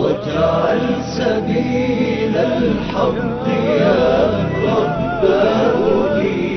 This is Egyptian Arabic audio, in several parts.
واجعل سبيل الحق يا رب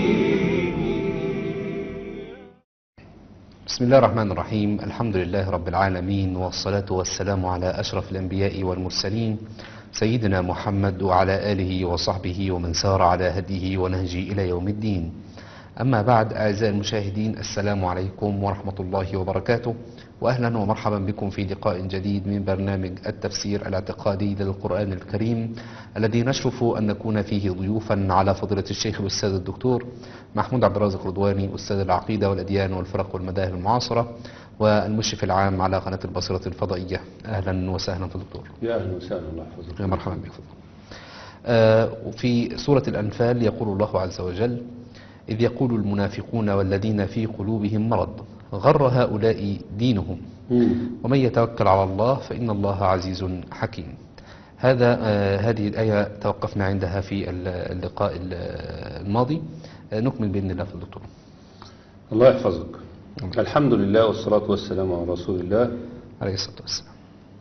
بسم الله الرحمن الرحيم الحمد لله رب العالمين والصلاة والسلام على أشرف الأنبياء والمرسلين سيدنا محمد وعلى آله وصحبه ومن سار على هديه ونهجه إلى يوم الدين أما بعد أعزائي المشاهدين السلام عليكم ورحمة الله وبركاته وأهلا ومرحبا بكم في لقاء جديد من برنامج التفسير الاعتقادي للقرآن الكريم الذي نشرف أن نكون فيه ضيوفا على فضيلة الشيخ الأستاذ الدكتور محمود عبد الرازق رضواني أستاذ العقيدة والأديان والفرق والمذاهب المعاصرة والمشرف العام على قناة البصرة الفضائية أهلا وسهلا في الدكتور يا اهلا وسهلا الله يحفظك يا مرحبا بك آه، في سورة الأنفال يقول الله عز وجل إذ يقول المنافقون والذين في قلوبهم مرض غر هؤلاء دينهم مم. ومن يتوكل على الله فإن الله عزيز حكيم هذا آه، هذه الآية توقفنا عندها في ال- اللقاء ال- الماضي آه، نكمل بإذن الله في الدكتور الله يحفظك الحمد لله والصلاة والسلام على رسول الله عليه الصلاة والسلام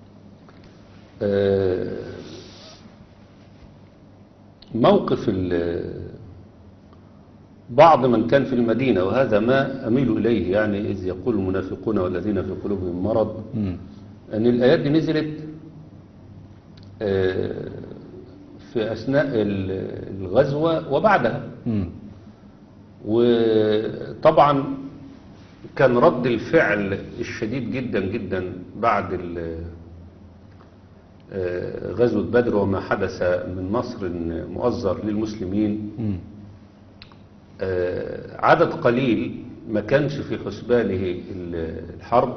آه، موقف ال- بعض من كان في المدينة وهذا ما أميل إليه يعني إذ يقول المنافقون والذين في قلوبهم مرض مم. أن الآيات دي نزلت آه، في أثناء ال- الغزوة وبعدها مم. وطبعا كان رد الفعل الشديد جدا جدا بعد ال- آه، غزوة بدر وما حدث من نصر مؤزر للمسلمين مم. آه، عدد قليل ما كانش في حسبانه ال- الحرب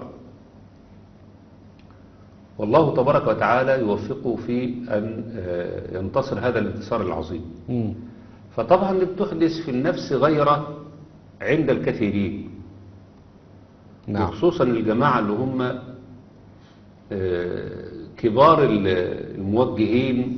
والله تبارك وتعالى يوفقه في أن آه، ينتصر هذا الانتصار العظيم مم. فطبعا دي بتحدث في النفس غيرة عند الكثيرين نعم وخصوصا الجماعة اللي هم آه، كبار ال- الموجهين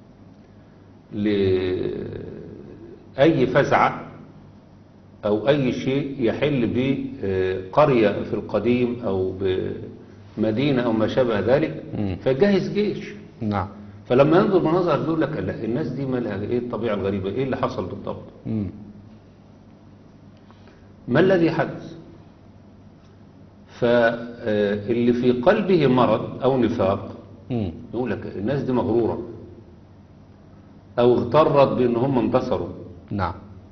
لأي فزعة أو أي شيء يحل بقرية في القديم أو بمدينة أو ما شابه ذلك مم. فجهز جيش نعم فلما ينظر مناظر يقول لك لا الناس دي مالها ايه الطبيعة الغريبة ايه اللي حصل بالضبط مم. ما الذي حدث فاللي في قلبه مرض او نفاق مم. يقول لك الناس دي مغرورة او اغترت بان هم انتصروا نعم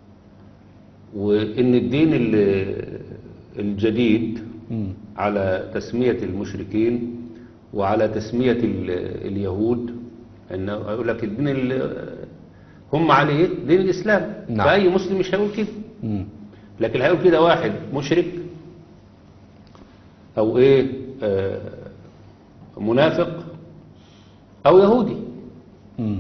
وان الدين ال- الجديد مم. على تسمية المشركين وعلى تسمية ال- اليهود انه يقول لك الدين ال- هم عليه إيه؟ دين الاسلام نعم. فاي مسلم مش هيقول كده مم. لكن هيقول كده واحد مشرك او ايه آه منافق او يهودي مم.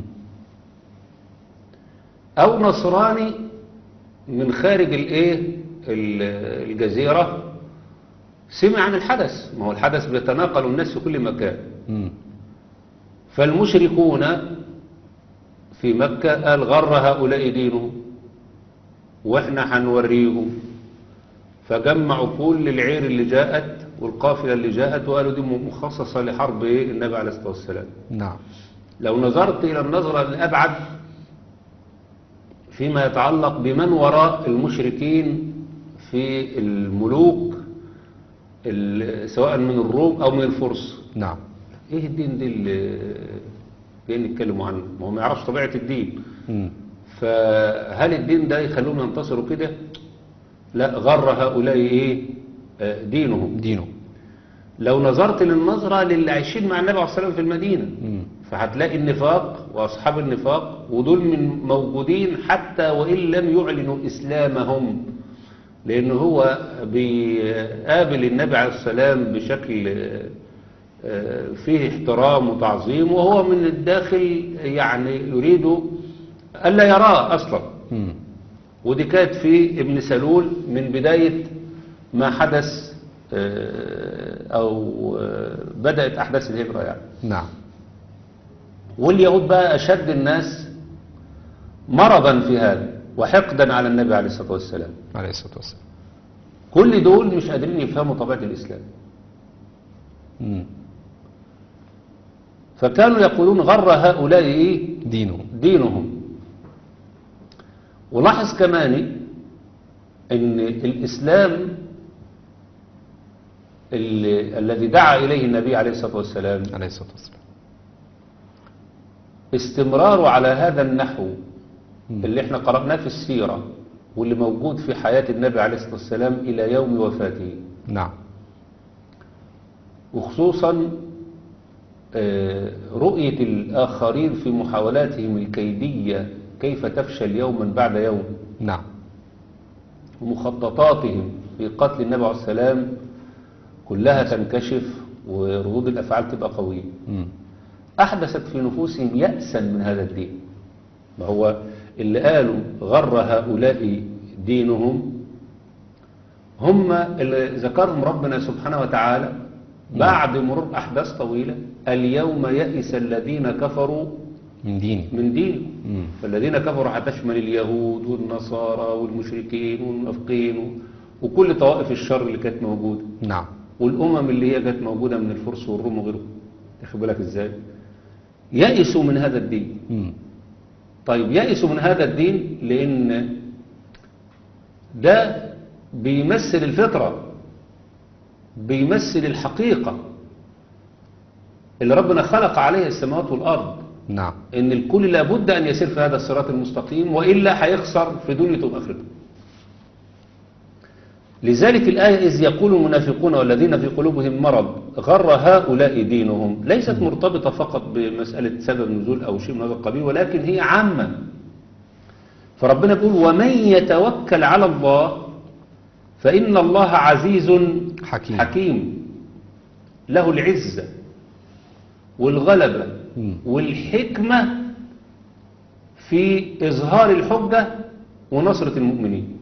او نصراني من خارج الايه ال- الجزيرة سمع عن الحدث ما هو الحدث بيتناقل الناس في كل مكان مم. فالمشركون في مكة قال غر هؤلاء دينهم واحنا هنوريهم فجمعوا كل العير اللي جاءت والقافلة اللي جاءت وقالوا دي مخصصة لحرب ايه النبي عليه الصلاة والسلام نعم لو نظرت إلى النظرة الأبعد فيما يتعلق بمن وراء المشركين في الملوك ال- سواء من الروم أو من الفرس نعم ايه الدين دي اللي جايين يتكلموا عنه ما هو ما يعرفش طبيعة الدين مم. فهل الدين ده يخلوهم ينتصروا كده لا غر هؤلاء ايه آه، دينهم دينه لو نظرت للنظرة للي عايشين مع النبي عليه الصلاة والسلام في المدينة مم. فهتلاقي النفاق وأصحاب النفاق ودول من موجودين حتى وإن لم يعلنوا إسلامهم لأن هو بيقابل النبي عليه السلام بشكل آه، فيه احترام وتعظيم وهو من الداخل يعني يريد ألا يراه أصلا مم. ودي كانت في ابن سلول من بداية ما حدث آه، أو آه، بدأت أحداث الهجرة يعني نعم واليهود بقى أشد الناس مرضا في هذا وحقدا على النبي عليه الصلاة والسلام عليه الصلاة والسلام كل دول مش قادرين يفهموا طبيعة الإسلام مم. فكانوا يقولون غر هؤلاء إيه دينه دينهم ولاحظ كمان ان الاسلام اللي الذي دعا اليه النبي عليه الصلاه والسلام عليه الصلاة والسلام استمراره على هذا النحو مم. اللي احنا قرأناه في السيرة واللي موجود في حياة النبي عليه الصلاة والسلام إلى يوم وفاته نعم وخصوصا آه، رؤية الآخرين في محاولاتهم الكيدية كيف تفشل يوما بعد يوم نعم ومخططاتهم في قتل النبي عليه السلام كلها تنكشف وردود الأفعال تبقى قوية مم. أحدثت في نفوسهم يأسا من هذا الدين ما هو اللي قالوا غر هؤلاء دينهم هم اللي ذكرهم ربنا سبحانه وتعالى بعد مرور أحداث طويلة اليوم يئس الذين كفروا من ديني من دين مم. فالذين كفروا هتشمل اليهود والنصارى والمشركين والمنافقين وكل طوائف الشر اللي كانت موجودة نعم والأمم اللي هي كانت موجودة من الفرس والروم وغيرهم تاخد بالك ازاي يئسوا من هذا الدين مم. طيب يئسوا من هذا الدين لأن ده بيمثل الفطرة بيمثل الحقيقة اللي ربنا خلق عليها السماوات والأرض نعم ان الكل لابد ان يسير في هذا الصراط المستقيم والا هيخسر في دنيته واخرته لذلك الآية إذ يقول المنافقون والذين في قلوبهم مرض غر هؤلاء دينهم ليست مرتبطة فقط بمسألة سبب نزول أو شيء من هذا القبيل ولكن هي عامة فربنا بيقول ومن يتوكل على الله فإن الله عزيز حكيم. حكيم له العزة والغلبة مم. والحكمة في إظهار الحجة ونصرة المؤمنين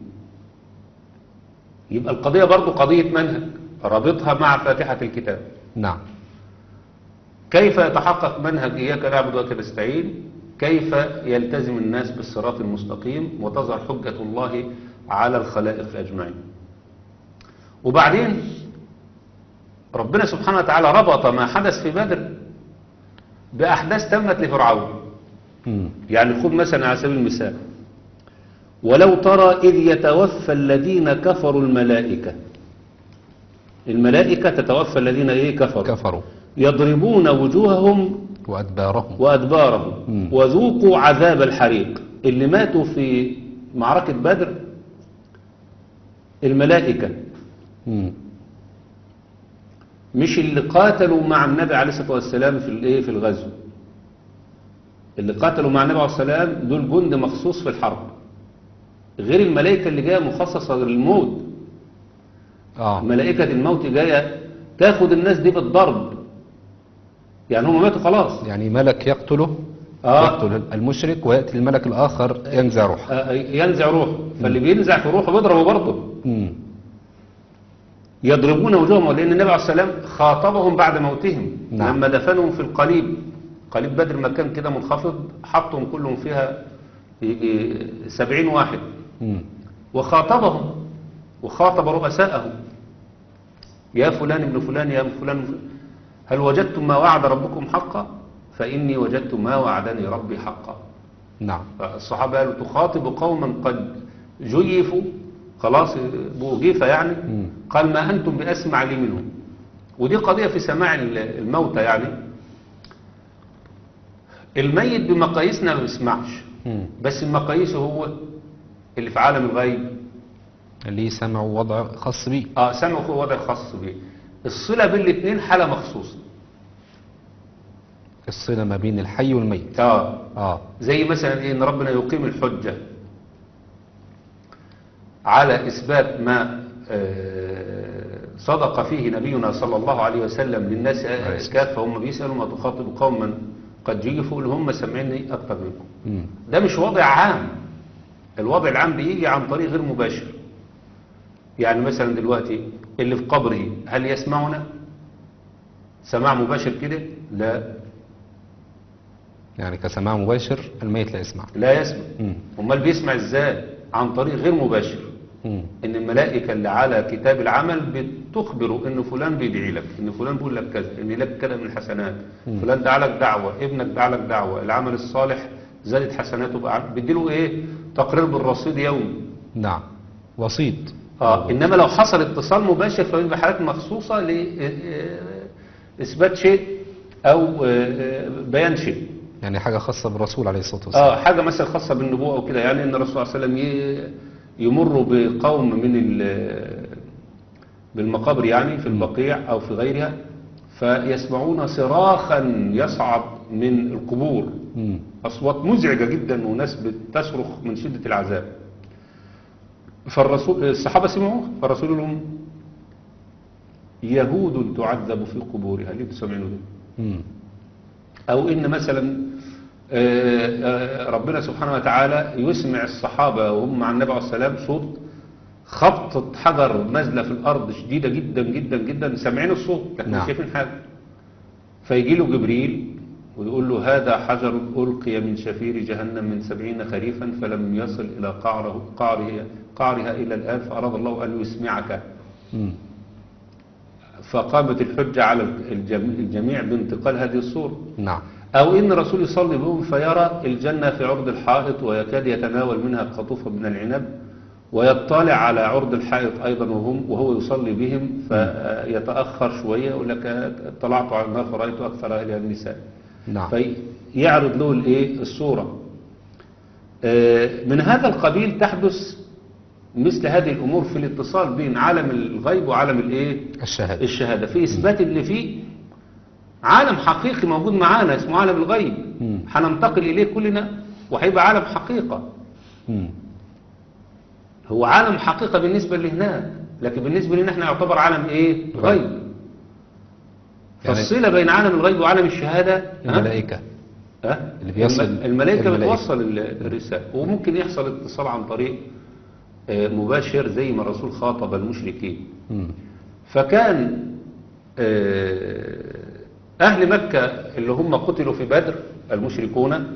يبقى القضية برضو قضية منهج رابطها مع فاتحة الكتاب نعم كيف يتحقق منهج إياك نعبد وإياك نستعين كيف يلتزم الناس بالصراط المستقيم وتظهر حجة الله على الخلائق أجمعين وبعدين ربنا سبحانه وتعالى ربط ما حدث في بدر بأحداث تمت لفرعون مم. يعني خذ مثلا على سبيل المثال ولو ترى إذ يتوفى الذين كفروا الملائكة الملائكة تتوفى الذين إيه كفروا كفروا يضربون وجوههم وأدبارهم وأدبارهم مم. وذوقوا عذاب الحريق اللي ماتوا في معركة بدر الملائكة مم. مش اللي قاتلوا مع النبي عليه الصلاة والسلام في الايه في الغزو اللي قاتلوا مع النبي عليه الصلاة والسلام دول جند مخصوص في الحرب غير الملائكة اللي جاية مخصصة للموت آه ملائكة الموت جاية تاخد الناس دي بالضرب يعني هم ماتوا خلاص يعني ملك يقتله آه. يقتل المشرك ويأتي الملك الآخر ينزع روحه آه، ينزع روحه فاللي بينزع في روحه بيضربه برضه مم. يضربون وجوههم لأن النبي عليه السلام خاطبهم بعد موتهم نعم. لما دفنهم في القليب قليب بدر مكان كده منخفض حطهم كلهم فيها يجي سبعين واحد مم. وخاطبهم وخاطب رؤساءهم يا فلان ابن فلان يا فلان ابن فلان هل وجدتم ما وعد ربكم حقا فإني وجدت ما وعدني ربي حقا نعم الصحابة قالوا تخاطب قوما قد جيفوا خلاص بوجيفة يعني مم. قال ما أنتم بأسمع لي منهم ودي قضية في سماع الموتى يعني الميت بمقاييسنا ما بيسمعش مم. بس المقاييس هو اللي في عالم الغيب اللي سمعوا وضع خاص بيه اه سمعوا هو وضع خاص بيه الصلة بين الاثنين حالة مخصوصة الصلة ما بين الحي والميت اه آه زي مثلا إيه ان ربنا يقيم الحجة على اثبات ما آه، صدق فيه نبينا صلى الله عليه وسلم للناس عليه الصلاة كافة هم بيسألوا ما تخاطب قوما قد جيفوا اللي هم سامعيني اكتر منكم مم. ده مش وضع عام الوضع العام بيجي عن طريق غير مباشر يعني مثلا دلوقتي اللي في قبره هل يسمعنا سماع مباشر كده لا يعني كسماع مباشر الميت لا يسمع لا يسمع مم. امال بيسمع ازاي عن طريق غير مباشر مم. ان الملائكة اللي على كتاب العمل بتخبره ان فلان بيدعي لك ان فلان بيقول لك كذا ان لك كذا من الحسنات فلان دعا لك دعوة ابنك دعا لك دعوة العمل الصالح زادت حسناته بقى بيديله ايه تقرير بالرصيد يومي نعم وسيط اه انما لو حصل اتصال مباشر فبيبقى حالات مخصوصة لإثبات شيء او آه، بيان شيء يعني حاجة خاصة بالرسول عليه الصلاة والسلام اه حاجة مثلا خاصة بالنبوة وكده يعني ان الرسول صلى الله عليه وسلم ي- يمر بقوم من ال- بالمقابر يعني في البقيع او في غيرها فيسمعون صراخا يصعد من القبور مم. اصوات مزعجة جدا وناس بتصرخ من شدة العذاب فالرسول الصحابة سمعوه فالرسول يقول لهم يهود تعذب في قبورها ليه تسمعون ده مم. أو إن مثلا آه، آه، ربنا سبحانه وتعالى يسمع الصحابة وهم مع النبي عليه السلام صوت خبطة حجر نازلة في الأرض شديدة جدا جدا جدا سامعين الصوت لكن نعم. مش شايفين حاجة فيجي له جبريل ويقول له هذا حجر ألقي من شفير جهنم من سبعين خريفا فلم يصل إلى قعره قعره قعرها إلى الآن فأراد الله أن يسمعك مم. فقامت الحجة على الجم- الجميع بانتقال هذه الصورة نعم أو إن الرسول يصلي بهم فيرى الجنة في عرض الحائط ويكاد يتناول منها قطوفة من العنب ويطلع على عرض الحائط أيضا وهم وهو يصلي بهم فيتأخر شوية يقول لك اطلعت على النار فرأيت أكثر أهلها النساء نعم فيعرض له الإيه الصورة آه، من هذا القبيل تحدث مثل هذه الأمور في الاتصال بين عالم الغيب وعالم الإيه الشهادة الشهادة في إثبات إن في عالم حقيقي موجود معانا اسمه عالم الغيب مم. هننتقل إليه كلنا وهيبقى عالم حقيقة مم. هو عالم حقيقة بالنسبة لهناك لكن بالنسبة لنا احنا يعتبر عالم ايه غيب. غيب يعني- فالصلة بين عالم الغيب وعالم الشهادة ها؟ الملائكة ها؟ اللي بيصل- الم- الملائكة الملائكة. بتوصل ال- الرسالة وممكن يحصل اتصال عن طريق آه، مباشر زي ما الرسول خاطب المشركين مم. فكان آه، أهل مكة اللي هم قتلوا في بدر المشركون آه،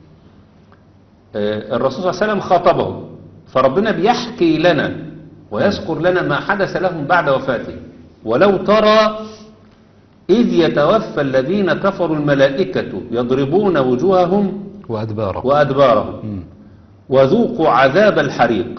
الرسول صلى الله عليه وسلم خاطبهم فربنا بيحكي لنا ويذكر لنا ما حدث لهم بعد وفاته ولو ترى إذ يتوفى الذين كفروا الملائكة يضربون وجوههم وأدباره وأدبارهم مم. وذوقوا عذاب الحريق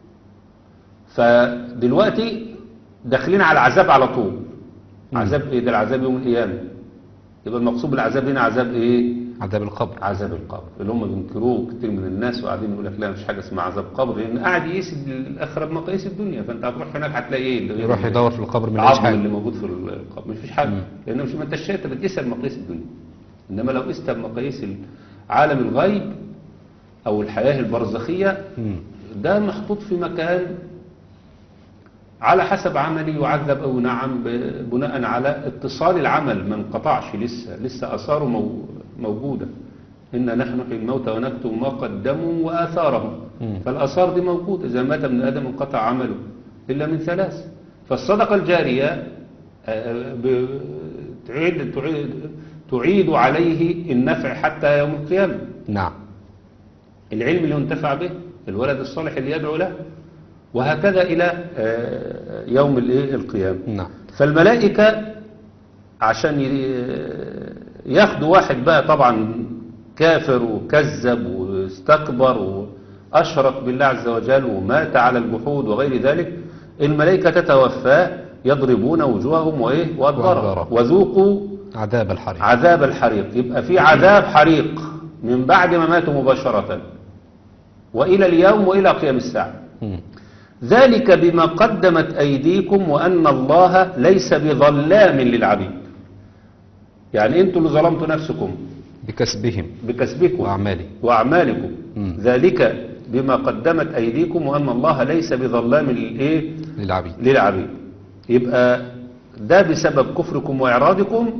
فدلوقتي داخلين على العذاب على طول عذاب ايه ده العذاب يوم القيامة يبقى المقصود بالعذاب هنا عذاب ايه عذاب القبر عذاب القبر اللي هم بينكروه كتير من الناس وقاعدين يقول لك لا مش حاجه اسمها عذاب قبر لان قاعد يقيس الاخره بمقاييس الدنيا فانت هتروح هناك هتلاقي ايه اللي يروح يدور في القبر من ايش العظم اللي حاجة موجود في القبر مفيش حاجه لان مش ما انت شايف انت بتقيسها بمقاييس الدنيا انما لو قست بمقاييس عالم الغيب او الحياه البرزخيه مم. ده محطوط في مكان على حسب عملي يعذب أو نعم ب- بناء على اتصال العمل ما انقطعش لسه لسه أثاره مو- موجودة إن نحن نحيي الموتى ونكتب ما قدموا وآثارهم مم. فالآثار دي موجودة إذا مات ابن آدم انقطع عمله إلا من ثلاث فالصدقة الجارية آه، ب- تعيد, تعيد, تعيد عليه النفع حتى يوم القيامة نعم العلم اللي ينتفع به الولد الصالح اللي يدعو له وهكذا إلى آه، يوم الإيه؟ القيامة نعم فالملائكة عشان ي- ياخدوا واحد بقى طبعا كافر وكذب واستكبر وأشرك بالله عز وجل ومات على الجحود وغير ذلك الملائكة تتوفاه يضربون وجوههم وإيه وأدبارهم وأدبارهم. وذوقوا عذاب الحريق عذاب الحريق يبقى في عذاب حريق من بعد ما ماتوا مباشرة وإلى اليوم وإلى قيام الساعة مم. ذلك بما قدمت أيديكم وأن الله ليس بظلام للعبيد يعني أنتم اللي ظلمتوا نفسكم بكسبهم بكسبكم وأعمالهم وأعمالكم مم. ذلك بما قدمت أيديكم وأن الله ليس بظلام للإيه للعبيد للعبيد يبقى ده بسبب كفركم وإعراضكم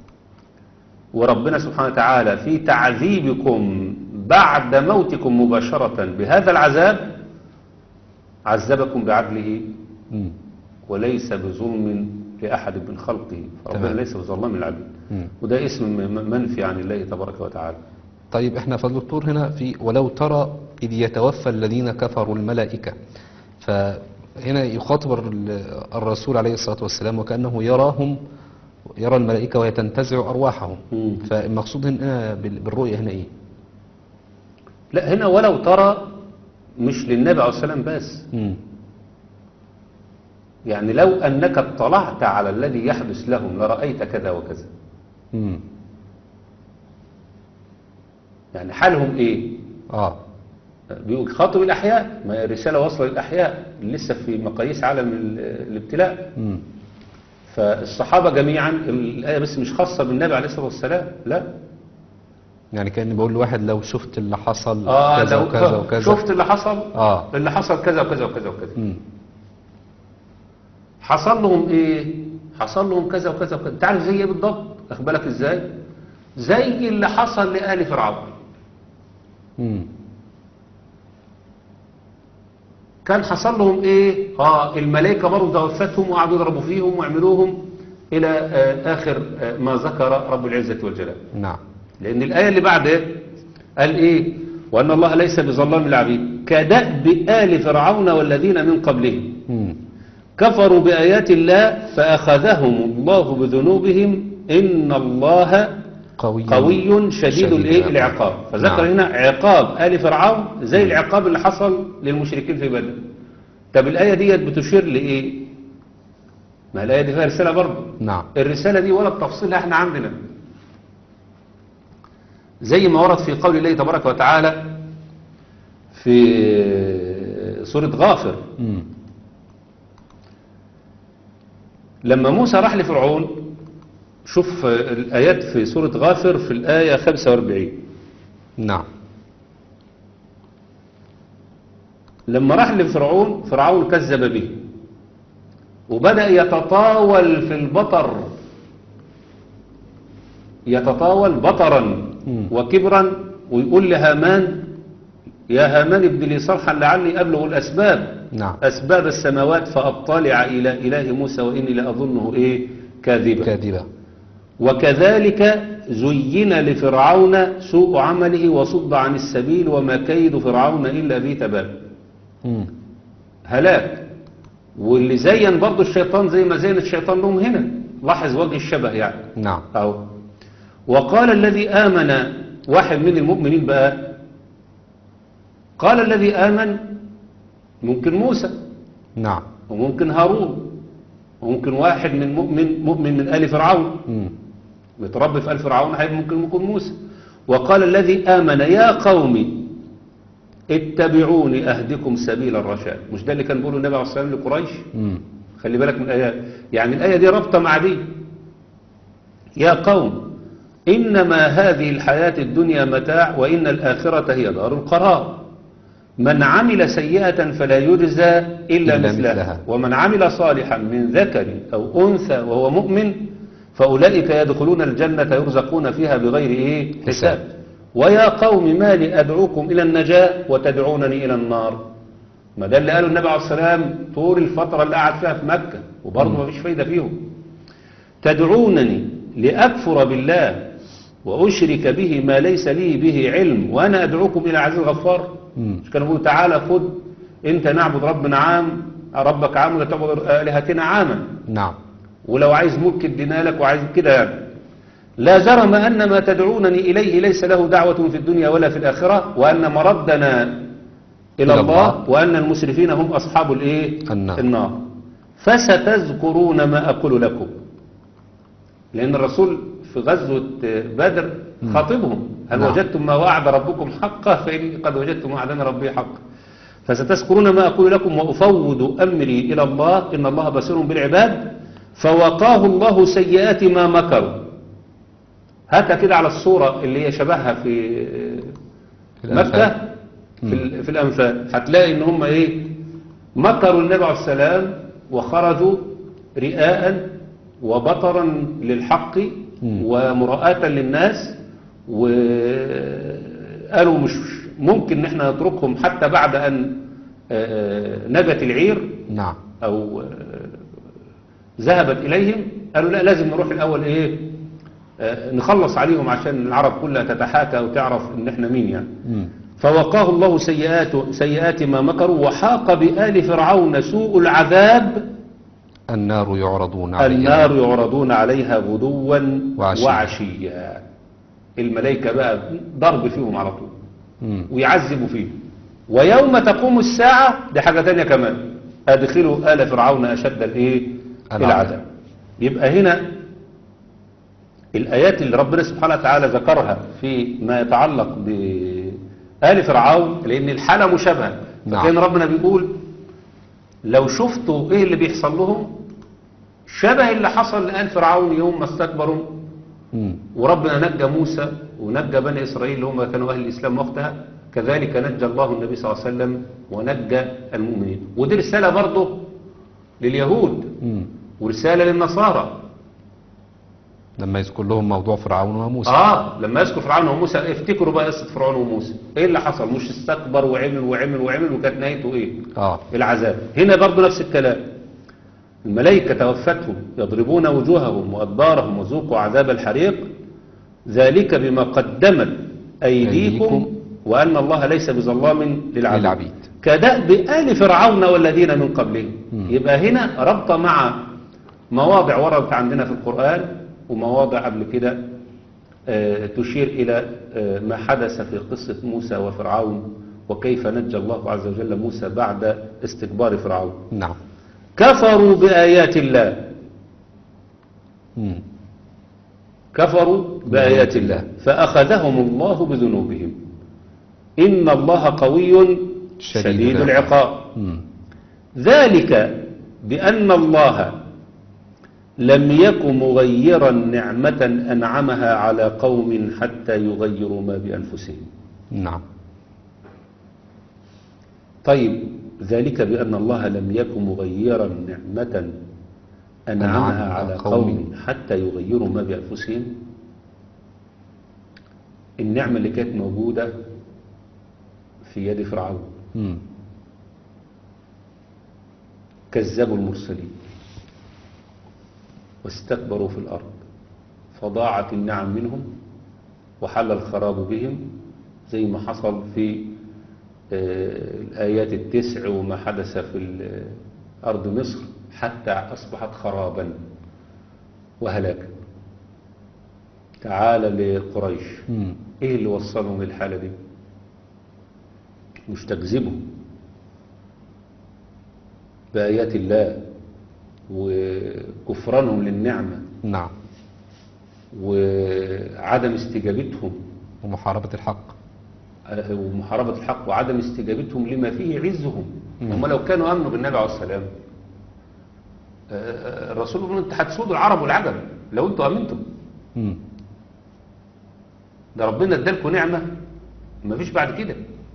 وربنا سبحانه وتعالى في تعذيبكم بعد موتكم مباشرة بهذا العذاب عذبكم بعدله مم. وليس بظلم لأحد من خلقه فربنا تمام. ليس بظلام للعبيد مم. وده اسم م- منفي عن الله تبارك وتعالى طيب احنا فالدكتور هنا في ولو ترى إذ يتوفى الذين كفروا الملائكة فهنا يخاطب ال- الرسول عليه الصلاة والسلام وكأنه يراهم يرى الملائكة وهي تنتزع أرواحهم مم. فالمقصود هنا بال- بالرؤية هنا إيه؟ لا هنا ولو ترى مش للنبي عليه السلام بس مم. يعني لو أنك اطلعت على الذي يحدث لهم لرأيت كذا وكذا مم. يعني حالهم إيه آه بيقول خاطب الأحياء ما هي الرسالة واصلة للأحياء لسه في مقاييس عالم ال- الابتلاء مم. فالصحابة جميعا الآية بس مش خاصة بالنبي عليه الصلاة والسلام لا يعني كأني بقول لواحد لو شفت اللي حصل آه كذا لو وكذا وكذا شفت اللي حصل آه اللي حصل كذا وكذا وكذا وكذا مم. حصل لهم ايه حصل لهم كذا وكذا وكذا تعرف زي ايه بالضبط اخد بالك ازاي زي اللي حصل لآل فرعون مم. كان حصل لهم ايه اه الملائكه برضه توفتهم وقعدوا يضربوا فيهم ويعملوهم الى آه اخر آه ما ذكر رب العزه والجلال نعم لان الايه اللي بعد قال ايه وان الله ليس بظلام للعبيد كدأب آل فرعون والذين من قبلهم مم. كفروا بآيات الله فأخذهم الله بذنوبهم إن الله قوي قوي شديد شديد الايه العقاب. العقاب فذكر نعم. هنا عقاب آل فرعون زي العقاب اللي حصل للمشركين في بدر طب الآية ديت بتشير لإيه ما الآية دي فيها رسالة برضه نعم الرسالة دي ولا تفصيلها احنا عندنا زي ما ورد في قول الله تبارك وتعالى في سورة غافر مم. لما موسى راح لفرعون شوف الآيات في سورة غافر في الآية 45 نعم لما راح لفرعون فرعون كذب به وبدأ يتطاول في البطر يتطاول بطرا مم. وكبرا ويقول لهامان يا هامان ابن لي صرحا لعلي أبلغ الأسباب نعم أسباب السماوات فأطلع إلى إله موسى وإني لأظنه إيه كاذبا كاذبة وكذلك زين لفرعون سوء عمله وصد عن السبيل وما كيد فرعون إلا في تباب مم. هلاك واللي زين برضه الشيطان زي ما زين الشيطان لهم هنا لاحظ وجه الشبه يعني نعم أو وقال الذي آمن واحد من المؤمنين بقى قال الذي آمن ممكن موسى نعم وممكن هارون وممكن واحد من مؤمن مؤمن من آل فرعون مم. متربي في آل فرعون هيبقى ممكن يكون موسى وقال الذي آمن يا قوم اتبعوني أهدكم سبيل الرشاد مش ده اللي كان بيقوله النبي عليه الصلاة والسلام لقريش مم. خلي بالك من الآيات يعني الآية دي رابطة مع دي يا قوم إنما هذه الحياة الدنيا متاع وإن الآخرة هي دار القرار من عمل سيئة فلا يجزى إلا, إلا مثلها. مثلها. ومن عمل صالحا من ذكر أو أنثى وهو مؤمن فأولئك يدخلون الجنة يرزقون فيها بغير إيه حساب. حساب ويا قوم ما لي أدعوكم إلى النجاة وتدعونني إلى النار ما ده اللي قاله النبي عليه السلام طول الفترة اللي قعد فيها في مكة وبرضه ما فيش فايدة فيهم تدعونني لأكفر بالله وأشرك به ما ليس لي به علم وأنا أدعوكم إلى عزيز غفار مم. مش كانوا بيقولوا تعالى خد أنت نعبد ربنا عام ربك عام ولا تعبد آلهتنا عاما نعم ولو عايز ملك ادينا لك وعايز كده يعني لا جرم أن ما تدعونني إليه ليس له دعوة في الدنيا ولا في الآخرة وأن مردنا إلى إلى الله, الله. وأن المسرفين هم أصحاب الإيه؟ النار. النار فستذكرون ما أقول لكم لأن الرسول في غزوة بدر خاطبهم هل نعم. وجدتم ما وعد ربكم حقا فإني قد وجدت ما وعدنا ربي حقا فستذكرون ما أقول لكم وأفوض أمري إلى الله إن الله بصير بالعباد فوقاه الله سيئات ما مكروا هاتها كده على الصورة اللي هي شبهها في في الأنفال. مكة في, ال- في الأنفال هتلاقي إن هم إيه مكروا النبي عليه السلام وخرجوا رئاء وبطرا للحق مم. ومراءة للناس وقالوا مش ممكن ان احنا نتركهم حتى بعد ان آه، نجت العير نعم او آه، ذهبت اليهم قالوا لا لازم نروح الاول ايه آه، نخلص عليهم عشان العرب كلها تتحاكى وتعرف ان احنا مين يعني مم. فوقاه الله سيئات, سيئات ما مكروا وحاق بآل فرعون سوء العذاب النار يعرضون عليها النار يعرضون عليها غدوا وعشيا. وعشيا الملائكة بقى ضرب فيهم على طول مم. ويعذبوا فيهم ويوم تقوم الساعة دي حاجة تانية كمان أدخلوا آل فرعون أشد الإيه العذاب. العذاب يبقى هنا الآيات اللي ربنا سبحانه وتعالى ذكرها في ما يتعلق بآل فرعون لأن الحالة مشابهة نعم. فكان ربنا بيقول لو شفتوا إيه اللي بيحصل لهم شبه اللي حصل لآل فرعون يوم ما استكبروا مم. وربنا نجى موسى ونجى بني إسرائيل اللي هم كانوا أهل الإسلام وقتها كذلك نجى الله النبي صلى الله عليه وسلم ونجى المؤمنين ودي رسالة برضه لليهود مم. ورسالة للنصارى لما يذكر لهم موضوع فرعون وموسى آه لما يذكر فرعون وموسى افتكروا بقى قصة فرعون وموسى إيه اللي حصل مش استكبر وعمل وعمل وعمل وكانت نهايته إيه اه العذاب هنا برضه نفس الكلام الملائكة توفتهم يضربون وجوههم وأدبارهم وذوقوا عذاب الحريق ذلك بما قدمت أيديكم أيديكم وأن الله ليس بظلام للعبيد للعبيد. كدأب آل فرعون والذين من قبلهم مم. يبقى هنا ربط مع مواضع وردت عندنا في القرآن ومواضع قبل كده آه، تشير إلى آه، ما حدث في قصة موسى وفرعون وكيف نجى الله عز وجل موسى بعد استكبار فرعون نعم كفروا بآيات الله مم. كفروا بآيات الله فأخذهم الله بذنوبهم إن الله قوي شديد شديد العقاب. العقاب مم. ذلك بأن الله لم يك مغيرا نعمة أنعمها على قوم حتى يغيروا ما بأنفسهم نعم طيب ذلك بأن الله لم يك مغيرا نعمة أنعمها على قوم حتى يغيروا ما بأنفسهم النعمة اللي كانت موجودة في يد فرعون مم. كذبوا المرسلين واستكبروا في الأرض فضاعت النعم منهم وحل الخراب بهم زي ما حصل في آه، الآيات التسع وما حدث في ال- أرض مصر حتى أصبحت خرابا وهلاكا تعال لقريش مم. ايه اللي وصلهم للحالة دي مش تكذبهم بآيات الله وكفرانهم للنعمة نعم وعدم استجابتهم ومحاربة الحق آه، ومحاربة الحق وعدم استجابتهم لما فيه عزهم مم. هم لو كانوا أمنوا بالنبي عليه السلام آه، الرسول يقول انت هتسودوا العرب والعجم لو انتوا امنتم مم. ده ربنا ادالكم نعمة مفيش بعد كده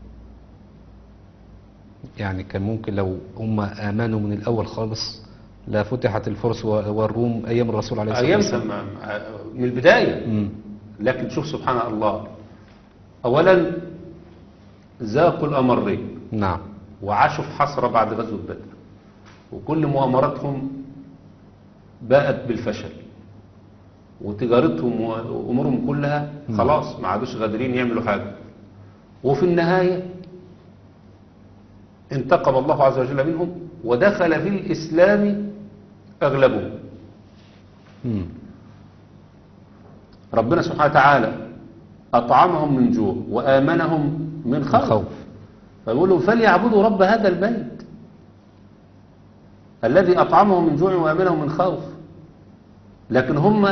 يعني كان ممكن لو هم آمنوا من الأول خالص لا فتحت الفرس و- والروم أيام الرسول عليه الصلاة ايام والسلام سما- من البداية مم. لكن شوف سبحان الله اولا ذاقوا الامرين نعم وعاشوا في حسرة بعد غزوة بدر وكل مؤامراتهم باءت بالفشل وتجارتهم وامورهم كلها خلاص ما عادوش قادرين يعملوا حاجة وفي النهاية انتقم الله عز وجل منهم ودخل في الإسلام أغلبهم مم. ربنا سبحانه وتعالى أطعمهم من جوع وآمنهم من خوف, خوف. فيقول لهم فليعبدوا رب هذا البيت الذي أطعمهم من جوع وآمنهم من خوف لكن هم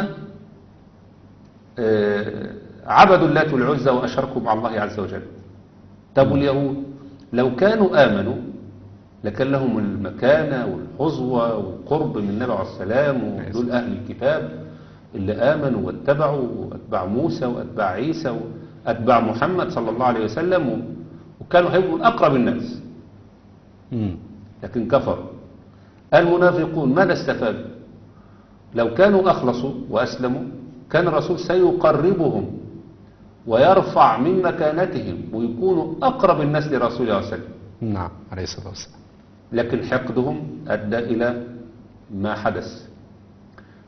آه، عبدوا اللات والعزى وأشركوا مع الله عز وجل طب واليهود لو كانوا آمنوا لكان لهم المكانة والحظوة والقرب من النبي عليه السلام ودول أهل الكتاب اللي آمنوا واتبعوا وأتباع موسى وأتباع عيسى وأتباع محمد صلى الله عليه وسلم و- وكانوا هيبقوا من أقرب الناس مم. لكن كفروا المنافقون ماذا استفادوا لو كانوا أخلصوا وأسلموا كان الرسول سيقربهم ويرفع من مكانتهم ويكونوا أقرب الناس لرسول الله صلى الله عليه وسلم نعم عليه الصلاة والسلام لكن حقدهم أدى إلى ما حدث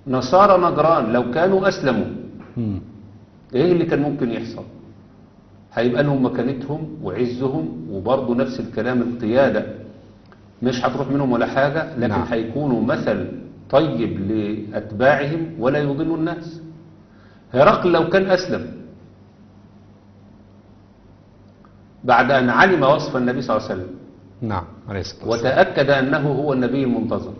نصارى نجران لو كانوا أسلموا مم. إيه اللي كان ممكن يحصل هيبقى لهم مكانتهم وعزهم وبرضه نفس الكلام القيادة مش هتروح منهم ولا حاجة لكن نعم. هيكونوا مثل طيب لأتباعهم ولا يضلوا الناس هرقل لو كان أسلم بعد أن علم وصف النبي صلى الله عليه وسلم نعم عليه الصلاة والسلام وتأكد أنه هو النبي المنتظر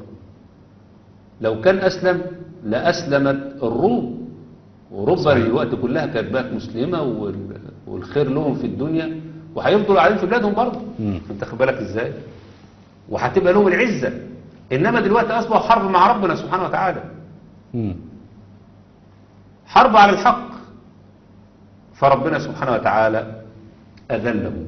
لو كان أسلم لأسلمت الروم أوروبا صحيح. الوقت كلها كانت بقت مسلمة وال- والخير لهم في الدنيا وهيفضلوا قاعدين في بلادهم برضه مم. انت خد بالك ازاي وهتبقى لهم العزة إنما دلوقتي أصبحوا حرب مع ربنا سبحانه وتعالى مم. حرب على الحق فربنا سبحانه وتعالى أذلهم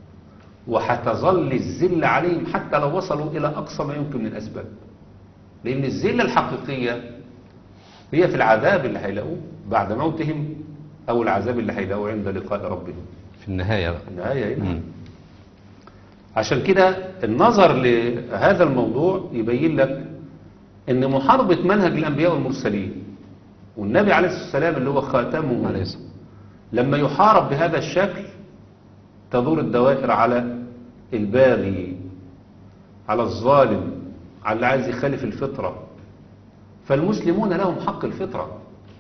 وحتظل الذل عليهم حتى لو وصلوا إلى أقصى ما يمكن من الأسباب لأن الذلة الحقيقية هي في العذاب اللي هيلاقوه بعد موتهم أو العذاب اللي هيلاقوه عند لقاء ربهم في النهاية بقى النهاية هنا مم. عشان كده النظر لهذا الموضوع يبين لك ان محاربة منهج الانبياء والمرسلين والنبي عليه الصلاة والسلام اللي هو خاتمهم عليه الصلاة لما يحارب بهذا الشكل تدور الدوائر على الباغي على الظالم على اللي عايز يخالف الفطرة فالمسلمون لهم حق الفطرة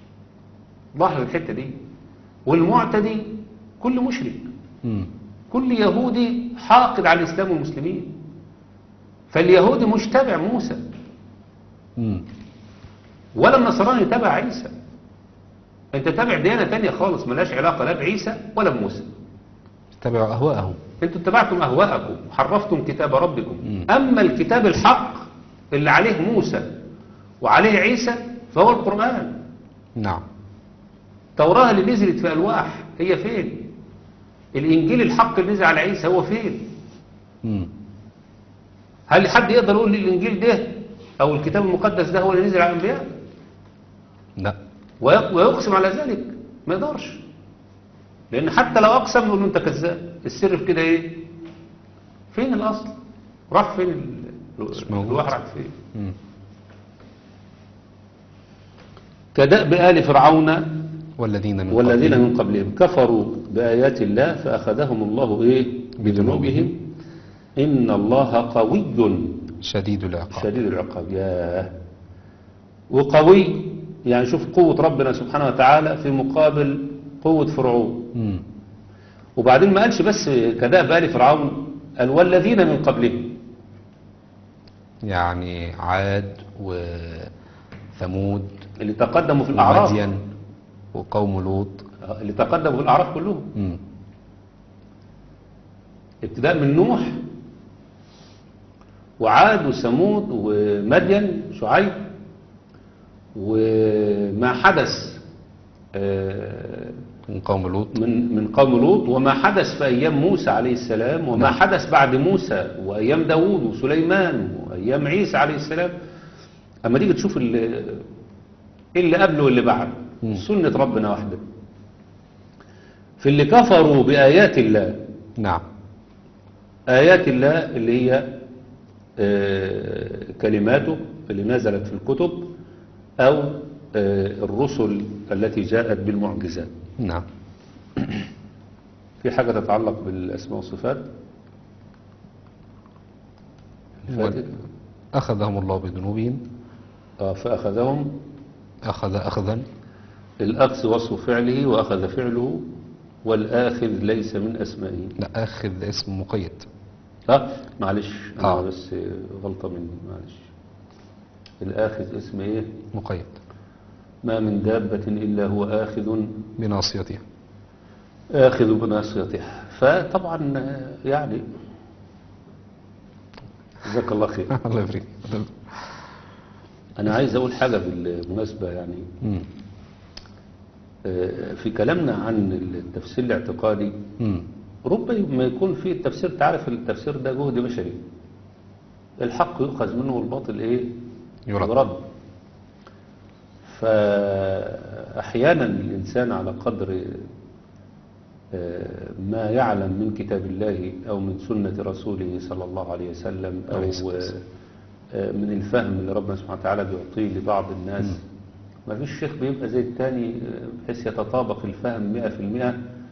لاحظ الحتة دي والمعتدي كل مشرك مم. كل يهودي حاقد على الإسلام والمسلمين فاليهودي مش تابع موسى مم. ولا النصراني تابع عيسى انت تابع ديانة تانية خالص ملاش علاقة لا بعيسى ولا بموسى اتبعوا أهواءهم انتوا اتبعتم أهواءكم وحرفتم كتاب ربكم مم. أما الكتاب الحق اللي عليه موسى وعليه عيسى فهو القرآن نعم التوراة اللي نزلت في ألواح هي فين الإنجيل الحق اللي نزل على عيسى هو فين مم. هل حد يقدر يقول لي الإنجيل ده أو الكتاب المقدس ده هو اللي نزل على الأنبياء لا ويق- ويقسم على ذلك ما يقدرش لأن حتى لو أقسم نقول له أنت كذاب السر في كده إيه فين الأصل راح فين ال- مش موجود. الواحد راح فين مم. كدأب آل فرعون والذين من والذين قبلهم من قبلهم كفروا بآيات الله فأخذهم الله إيه بذنوبهم إن الله قوي شديد العقاب شديد العقاب ياه وقوي يعني شوف قوة ربنا سبحانه وتعالى في مقابل قوة فرعون مم. وبعدين ما قالش بس كدأب آل فرعون قال والذين من قبلهم يعني عاد وثمود اللي تقدموا في الأعراف ومدين وقوم لوط اللي تقدموا في الأعراف كلهم مم. ابتداء من نوح وعاد وثمود ومدين شعيب وما حدث آه، من قوم لوط من من قوم لوط وما حدث في أيام موسى عليه السلام وما نعم. حدث بعد موسى وأيام داوود وسليمان وأيام عيسى عليه السلام أما تيجي تشوف اللي, اللي قبله واللي بعده مم. سنة ربنا واحدة في اللي كفروا بآيات الله نعم آيات الله اللي هي آه، كلماته اللي نزلت في الكتب أو آه، الرسل التي جاءت بالمعجزات نعم في حاجة تتعلق بالأسماء والصفات فاتت؟ أخذهم الله بذنوبهم آه، فأخذهم أخذ أخذا الأخذ وصف فعله وأخذ فعله والآخذ ليس من أسمائه لا أخذ اسم مقيد ها معلش أنا آه. بس غلطة مني معلش الآخذ اسم إيه مقيد ما من دابة إلا هو آخذ بناصيتها آخذ بناصيتها فطبعا آه، يعني جزاك الله خير الله يبارك أنا عايز أقول حاجة بالمناسبة يعني مم. آه، في كلامنا عن التفسير الاعتقادي مم. ربما يكون في التفسير تعرف التفسير ده جهد بشري الحق يؤخذ منه والباطل ايه يرد. يرد فأحيانا الإنسان على قدر آه، ما يعلم من كتاب الله أو من سنة رسوله صلى الله عليه وسلم أو عليه الصلاة والسلام. آه، من الفهم اللي ربنا سبحانه وتعالى بيعطيه لبعض الناس ما فيش شيخ بيبقى زي التاني آه، بحيث يتطابق الفهم مئة في المئة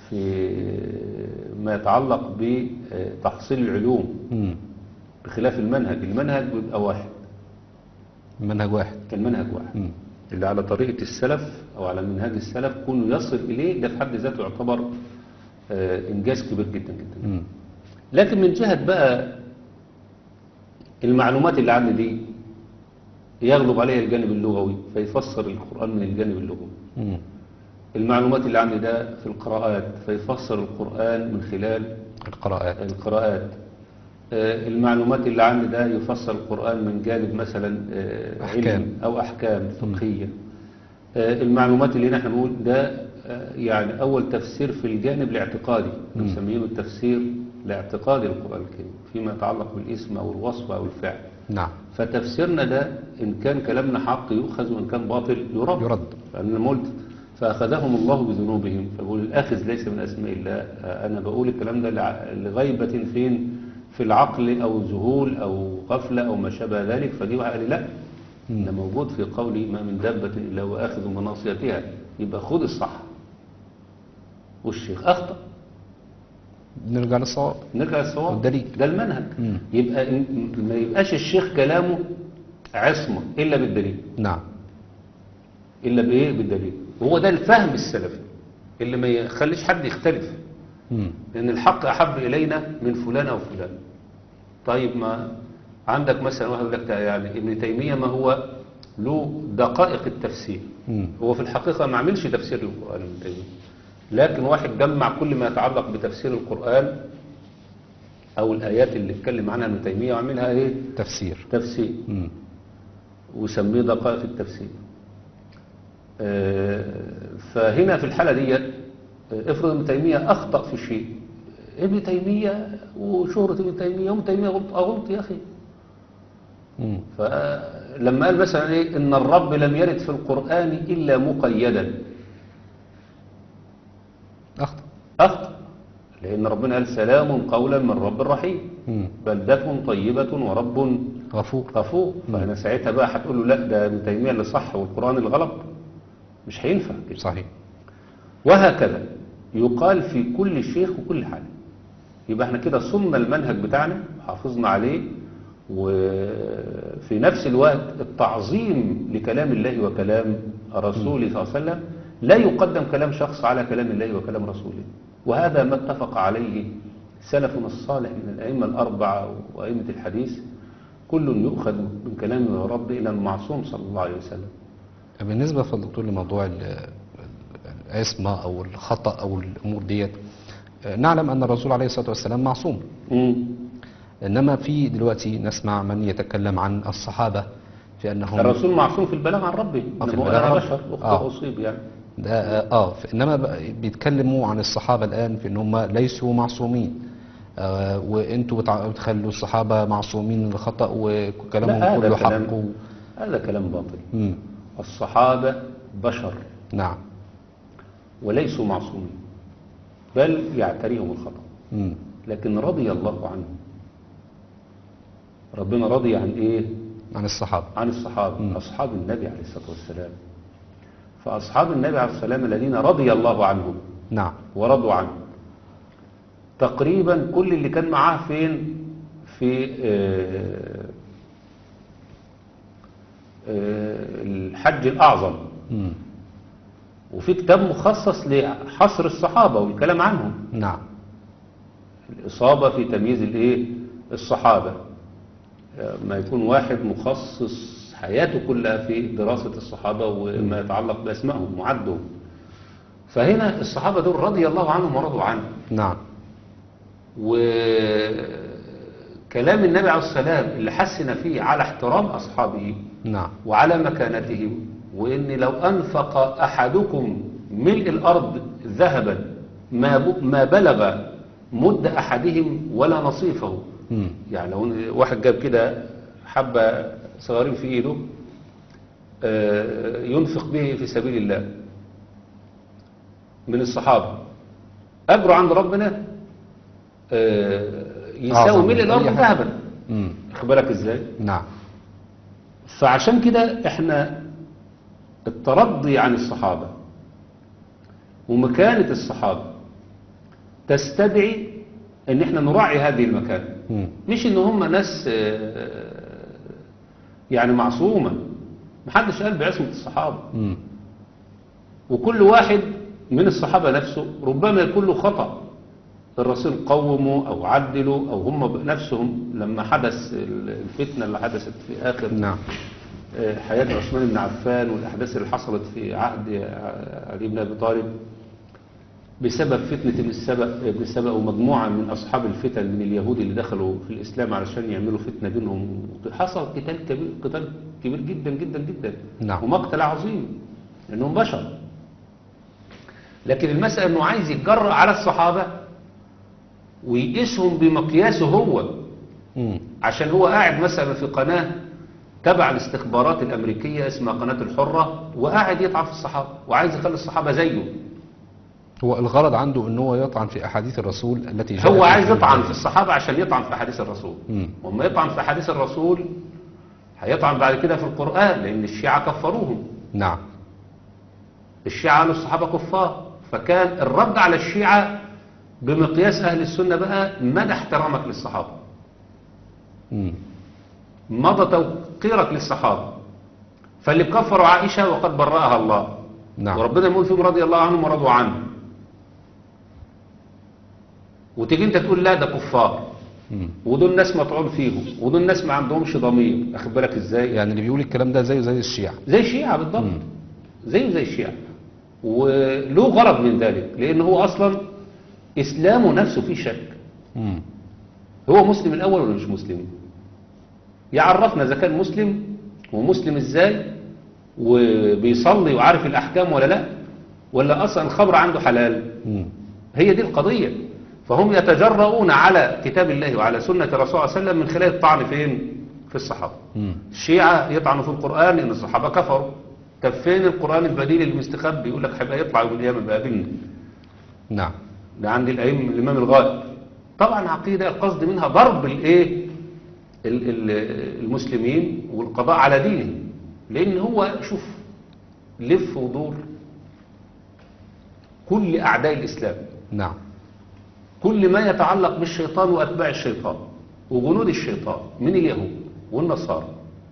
في ما يتعلق بتحصيل العلوم مم. بخلاف المنهج المنهج بيبقى واحد منهج واحد المنهج واحد مم. اللي على طريقة السلف أو على منهج السلف كونه يصل إليه ده في حد ذاته يعتبر آه، إنجاز كبير جدا جدا مم. لكن من جهة بقى المعلومات اللي عندي دي يغلب عليها الجانب اللغوي فيفسر القرآن من الجانب اللغوي مم. المعلومات اللي عندي ده في القراءات فيفسر القرآن من خلال القراءات القراءات آه، المعلومات اللي عندي ده يفسر القرآن من جانب مثلا آه، أحكام. علم أو أحكام فقهية آه، المعلومات اللي نحن بنقول ده آه، يعني أول تفسير في الجانب الاعتقادي نسميه التفسير الاعتقادي للقرآن الكريم فيما يتعلق بالاسم أو الوصف أو الفعل نعم فتفسيرنا ده إن كان كلامنا حق يؤخذ وإن كان باطل يرد يرد. فأنا لما قلت فأخذهم الله بذنوبهم فبقول الأخذ ليس من أسماء الله آه، أنا بقول الكلام ده لع- لغيبة فين في العقل أو ذهول أو غفلة أو ما شابه ذلك فدي واحد قال لي لا ده موجود في قولي ما من دابة إلا هو آخذ من ناصيتها يبقى خد الصح والشيخ أخطأ نرجع للصواب نرجع للصواب والدليل. ده المنهج مم. يبقى إن- ما يبقاش الشيخ كلامه عصمة إلا بالدليل نعم إلا بإيه بالدليل وهو ده الفهم السلفي اللي ما يخليش حد يختلف مم. لأن الحق أحب إلينا من فلان أو فلان طيب ما عندك مثلا واحد يقول لك يعني ابن تيمية ما هو له دقائق التفسير مم. هو في الحقيقة ما عملش تفسير للقرآن ابن تيمية لكن واحد جمع كل ما يتعلق بتفسير القرآن أو الآيات اللي اتكلم عنها ابن تيمية وعملها إيه تفسير تفسير مم. وسميه دقائق التفسير آه، فهنا في الحالة دي آه، افرض ابن تيمية أخطأ في شيء ابن تيمية وشهرة ابن تيمية وابن تيمية غلط أغلط يا أخي مم. فلما قال مثلا إيه إن الرب لم يرد في القرآن إلا مقيدا أخطأ أخطأ لأن ربنا قال سلام قولا من رب رحيم مم. بلدة طيبة ورب غفور غفور فأنا ساعتها بقى هتقول له لا ده ابن تيمية اللي صح والقرآن اللي غلط مش هينفع كده صحيح وهكذا يقال في كل شيخ وكل حال يبقى احنا كده صمنا المنهج بتاعنا حافظنا عليه وفي نفس الوقت التعظيم لكلام الله وكلام رسوله صلى الله عليه وسلم لا يقدم كلام شخص على كلام الله وكلام رسوله وهذا ما اتفق عليه سلفنا الصالح من الأئمة الأربعة وأئمة الحديث كل يؤخذ من كلام رب إلى المعصوم صلى الله عليه وسلم بالنسبة فالدكتور لموضوع ال- العصمة أو الخطأ أو الأمور ديت آه، نعلم أن الرسول عليه الصلاة والسلام معصوم مم. إنما في دلوقتي نسمع من يتكلم عن الصحابة في أنهم الرسول معصوم في البلاغ عن ربه آه، في إنما البلاغ أنا عن بشر ربه. أخطئ آه. أصيب يعني ده اه آه، ف- انما بقى بيتكلموا عن الصحابه الان في ان هم ليسوا معصومين آه وانتوا بتع- بتخلوا الصحابه معصومين من الخطا وكلامهم لا هذا كله حق كلام و... هذا كلام باطل مم. الصحابة بشر نعم وليسوا معصومين بل يعتريهم الخطأ مم. لكن رضي الله عنهم ربنا رضي عن ايه عن الصحابه عن الصحابة أصحاب النبي عليه الصلاة والسلام فأصحاب النبي عليه الصلاة والسلام الذين رضي الله عنهم نعم ورضوا عنه تقريبا كل اللي كان معاه فين في آه، آه، الحج الأعظم مم. وفي كتاب مخصص لحصر الصحابة والكلام عنهم نعم الإصابة في تمييز الإيه الصحابة ما يكون واحد مخصص حياته كلها في دراسة الصحابة وما يتعلق بأسمائهم وعدهم فهنا الصحابة دول رضي الله عنهم ورضوا عنه نعم وكلام النبي عليه السلام اللي حسن فيه على احترام أصحابه نعم وعلى مكانتهم وإن لو أنفق أحدكم ملء الأرض ذهبا ما ب- ما بلغ مد أحدهم ولا نصيفه مم. يعني لو واحد جاب كده حبة صغيرين في إيده آه، ينفق به في سبيل الله من الصحابة أجره عند ربنا آه، يساوي أعظم ملء من الأرض أي حاجة. ذهبا مم. خد بالك إزاي نعم فعشان كده احنا الترضي عن الصحابة ومكانة الصحابة تستدعي ان احنا نراعي هذه المكانة مم. مش ان هم ناس آه، يعني معصومة محدش قال بعصمة الصحابة مم. وكل واحد من الصحابة نفسه ربما يكون له خطأ الرسول قوموا أو عدلوا أو هم نفسهم لما حدث الفتنة اللي حدثت في آخر نعم آه، حياة عثمان بن عفان والأحداث اللي حصلت في عهد علي بن أبي طالب بسبب فتنة ابن السبأ ابن السبأ ومجموعة من أصحاب الفتن من اليهود اللي دخلوا في الإسلام علشان يعملوا فتنة بينهم حصل قتال كبير قتال كبير جدا جدا جدا نعم. ومقتل عظيم لأنهم بشر لكن المسألة أنه عايز يتجرأ على الصحابة ويقيسهم بمقياسه هو مم. عشان هو قاعد مثلا في قناة تبع الاستخبارات الأمريكية اسمها قناة الحرة وقاعد يطعن في الصحابة وعايز يخلي الصحابة زيه هو الغرض عنده ان هو يطعن في احاديث الرسول التي جاءت هو عايز في يطعن في الصحابة عشان يطعن في حديث الرسول مم. وما يطعن في حديث الرسول هيطعن بعد كده في القرآن لأن الشيعة كفروهم نعم الشيعة قالوا الصحابة كفار فكان الرد على الشيعة بمقياس أهل السنة بقى مدى احترامك للصحابة مم. مدى توقيرك للصحابة فاللي كفروا عائشة وقد برأها الله نعم وربنا يقول فيهم رضي الله عنهم ورضوا عنه وتيجي انت تقول لا ده كفار مم. ودول ناس مطعون فيهم ودول ناس ما عندهمش ضمير اخد بالك ازاي يعني اللي بيقول الكلام ده زيه زي الشيعة زي الشيعة بالضبط مم. زيه زي الشيعة وله غرض من ذلك لان هو اصلا اسلامه نفسه فيه شك مم. هو مسلم الاول ولا مش مسلم يعرفنا اذا كان مسلم ومسلم ازاي وبيصلي وعارف الاحكام ولا لا ولا اصلا الخمر عنده حلال مم. هي دي القضية فهم يتجرؤون على كتاب الله وعلى سنة الرسول صلى الله عليه وسلم من خلال الطعن فين في الصحابة مم. الشيعة يطعنوا في القرآن ان الصحابة كفروا طب فين القرآن البديل المستخبي يقول لك هيبقى يطلع يوم القيامة بقابلنا نعم ده عند الأئمة الإمام الغائب طبعا عقيدة القصد منها ضرب الايه ال- ال- المسلمين والقضاء على دينهم لأن هو شوف لف ودور كل أعداء الإسلام نعم كل ما يتعلق بالشيطان وأتباع الشيطان وجنود الشيطان من اليهود والنصارى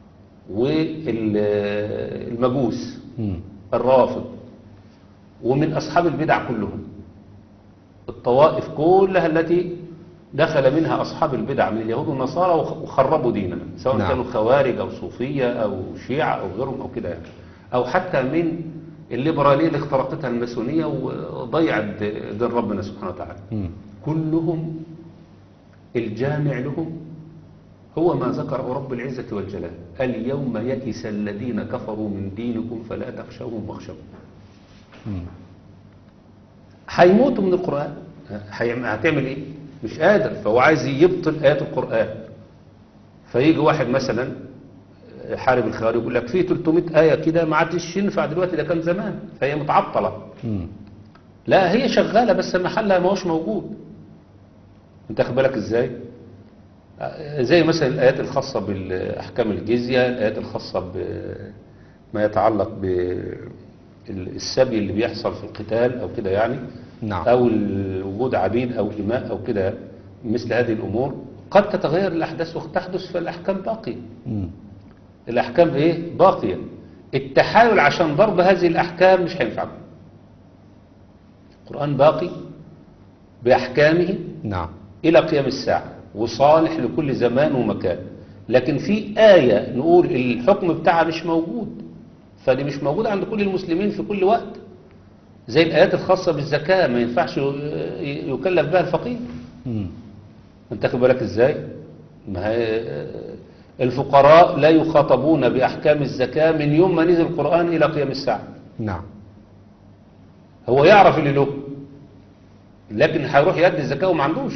والمجوس مم. الرافض ومن أصحاب البدع كلهم الطوائف كلها التي دخل منها أصحاب البدع من اليهود والنصارى وخ- وخربوا ديننا سواء نعم. كانوا خوارج أو صوفية أو شيعة أو غيرهم أو كده يعني أو حتى من الليبرالية اللي اخترقتها الماسونية وضيعت دين ربنا سبحانه وتعالى مم. كلهم الجامع لهم هو ما ذكره رب العزة والجلال اليوم يئس الذين كفروا من دينكم فلا تخشوهم واخشوا مم. هيموتوا من القرآن هيعم- هتعمل ايه مش قادر فهو عايز يبطل آيات القرآن فيجي واحد مثلا حارب الخوارج يقول لك في 300 آية كده ما عادش ينفع دلوقتي ده كان زمان فهي متعطلة مم. لا هي شغالة بس محلها ما هوش موجود انت خد بالك ازاي آه، زي مثلا الآيات الخاصة بالأحكام الجزية الآيات الخاصة بما يتعلق بالسبي اللي بيحصل في القتال أو كده يعني نعم أو ال- وجود عبيد أو إماء أو كده مثل هذه الأمور قد تتغير الأحداث وتحدث فالأحكام باقية مم. الأحكام إيه باقية التحايل عشان ضرب هذه الأحكام مش هينفعكم القرآن باقي بأحكامه نعم إلى قيام الساعة وصالح لكل زمان ومكان لكن في آية نقول الحكم بتاعها مش موجود فدي مش موجود عند كل المسلمين في كل وقت زي الآيات الخاصة بالزكاة ما ينفعش ي- يكلف بها الفقير مم. انت خد بالك ازاي ما هي الفقراء لا يخاطبون بأحكام الزكاة من يوم ما نزل القرآن إلى قيام الساعة نعم هو يعرف اللي له لكن هيروح يدي الزكاة وما عندوش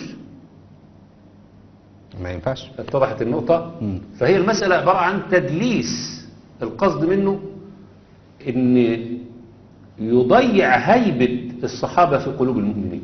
ما ينفعش اتضحت النقطة مم. فهي المسألة عبارة عن تدليس القصد منه ان يضيع هيبة الصحابة في قلوب المؤمنين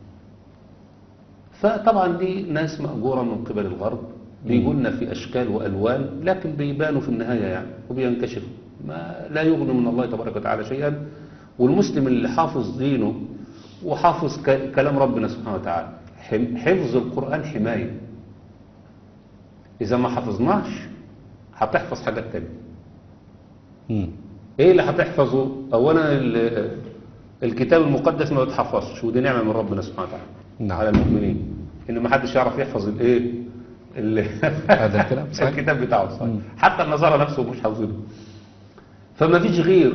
فطبعا دي ناس مأجورة من قبل الغرب بيقولنا في أشكال وألوان لكن بيبانوا في النهاية يعني وبينكشفوا ما لا يغني من الله تبارك وتعالى شيئا والمسلم اللي حافظ دينه وحافظ ك- كلام ربنا سبحانه وتعالى حم- حفظ القرآن حماية إذا ما حفظناش هتحفظ حاجات تانية مم. ايه اللي هتحفظه اولا ال- الكتاب المقدس ما بيتحفظش ودي نعمه من ربنا سبحانه وتعالى نعم. على المؤمنين ان ما حدش يعرف يحفظ الايه ال- هذا الكلام صحيح. الكتاب بتاعه صحيح مم. حتى النصارى نفسه مش حافظينه فما فيش غير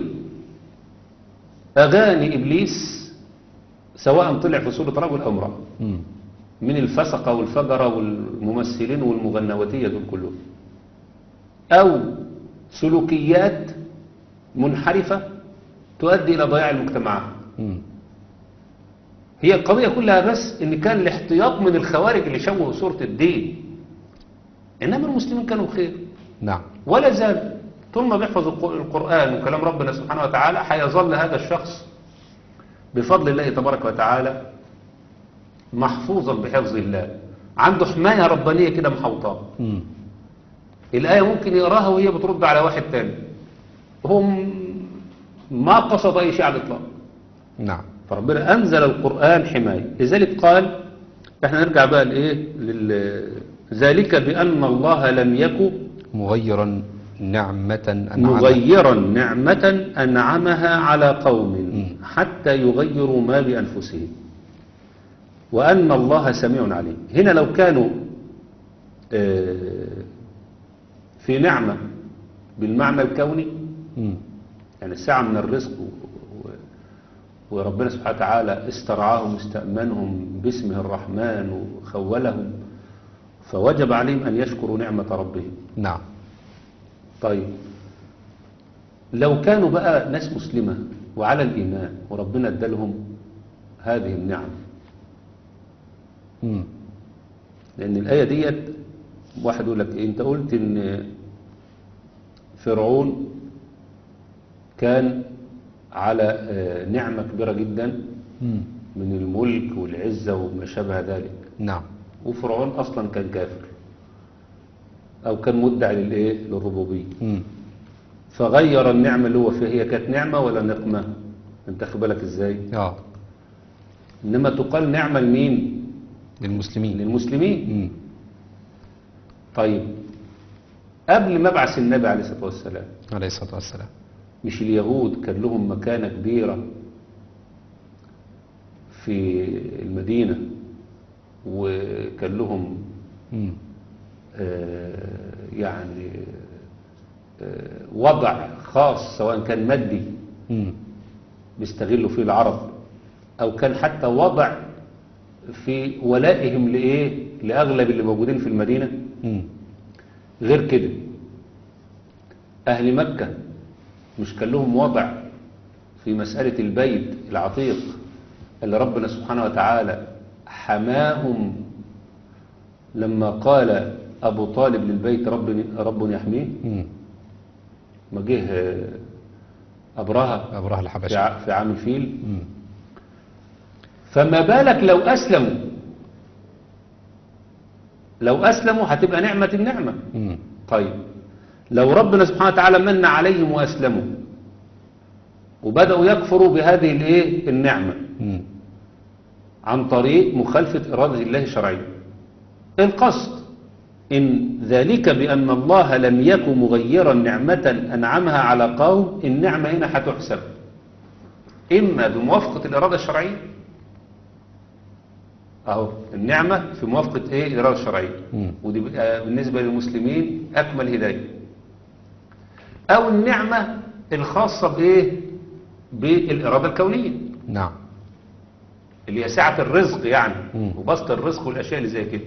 اغاني ابليس سواء طلع في صوره رجل او امراه مم. من الفسقة والفجرة والممثلين والمغنوتية دول كلهم أو سلوكيات منحرفة تؤدي إلى ضياع المجتمعات مم. هي القضية كلها بس إن كان الاحتياط من الخوارج اللي شوهوا صورة الدين إنما المسلمين كانوا بخير نعم ولا زال طول ما بيحفظ الق- القرآن وكلام ربنا سبحانه وتعالى هيظل هذا الشخص بفضل الله تبارك وتعالى محفوظا بحفظ الله عنده حماية ربانية كده محوطاه مم. الآية ممكن يقراها وهي بترد على واحد تاني هو م- ما قصد أي شيء على الإطلاق نعم فربنا أنزل القرآن حماية لذلك قال احنا نرجع بقى لإيه لل... ذلك بأن الله لم يكن مغيرا نعمة أنعمها مغيرا نعمة أنعمها على قوم مم. حتى يغيروا ما بأنفسهم وأن الله سميع عليم هنا لو كانوا آه، في نعمة بالمعنى الكوني مم. يعني الساعة من الرزق و- و- وربنا سبحانه وتعالى استرعاهم واستأمنهم باسمه الرحمن وخولهم فوجب عليهم أن يشكروا نعمة ربهم نعم طيب لو كانوا بقى ناس مسلمة وعلى الإيمان وربنا ادالهم هذه النعم مم. لأن الآية ديت واحد يقول لك إيه أنت قلت إن فرعون كان على آه، نعمة كبيرة جدا مم. من الملك والعزة وما شابه ذلك نعم وفرعون أصلا كان كافر أو كان مدعي للإيه للربوبية مم. فغير النعمة اللي هو فيها هي كانت نعمة ولا نقمة انت خد بالك ازاي اه انما تقال نعمة لمين للمسلمين للمسلمين مم. طيب قبل مبعث النبي عليه الصلاة والسلام عليه الصلاة والسلام مش اليهود كان لهم مكانة كبيرة في المدينة وكان لهم مم. آه، يعني آه، وضع خاص سواء كان مادي مم. بيستغلوا فيه العرب او كان حتى وضع في ولائهم لايه لاغلب اللي موجودين في المدينه مم. غير كده اهل مكه مش كان لهم وضع في مساله البيت العتيق اللي ربنا سبحانه وتعالى حماهم لما قال ابو طالب للبيت رب رب يحميه مم. ما جه آه، ابرهه أبراه في الحبشة ع- في عام الفيل مم. فما بالك لو أسلموا لو أسلموا هتبقى نعمة النعمة مم. طيب لو ربنا سبحانه وتعالى من عليهم وأسلموا وبدأوا يكفروا بهذه الايه النعمة مم. عن طريق مخالفة إرادة الله شرعيا القصد إن ذلك بأن الله لم يكن مغيرا نعمة أنعمها على قوم النعمة هنا هتحسب إما بموافقة الإرادة الشرعية أهو النعمة في موافقة إيه الإرادة الشرعية مم. ودي بقى بالنسبة للمسلمين أكمل هداية أو النعمة الخاصة بإيه بالإرادة الكونية نعم اللي هي سعة الرزق يعني مم. وبسط الرزق والأشياء اللي زي كده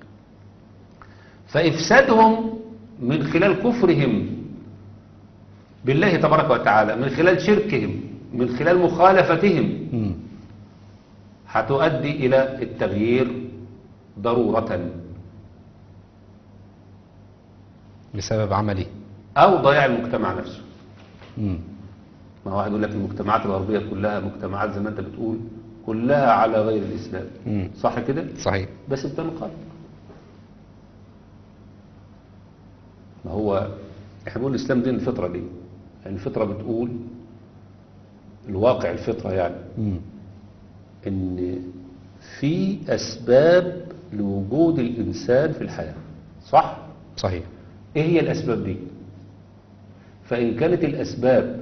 فإفسادهم من خلال كفرهم بالله تبارك وتعالى من خلال شركهم من خلال مخالفتهم مم. هتؤدي إلى التغيير ضرورة بسبب عمله أو ضياع المجتمع نفسه مم. ما هو واحد يقول لك المجتمعات الغربية كلها مجتمعات زي ما أنت بتقول كلها على غير الإسلام مم. صح كده؟ صحيح بس بتنقل ما هو احنا بنقول الاسلام دين الفطره ليه يعني الفطره بتقول الواقع الفطره يعني مم. ان في اسباب لوجود الانسان في الحياة صح صحيح ايه هي الاسباب دي فان كانت الاسباب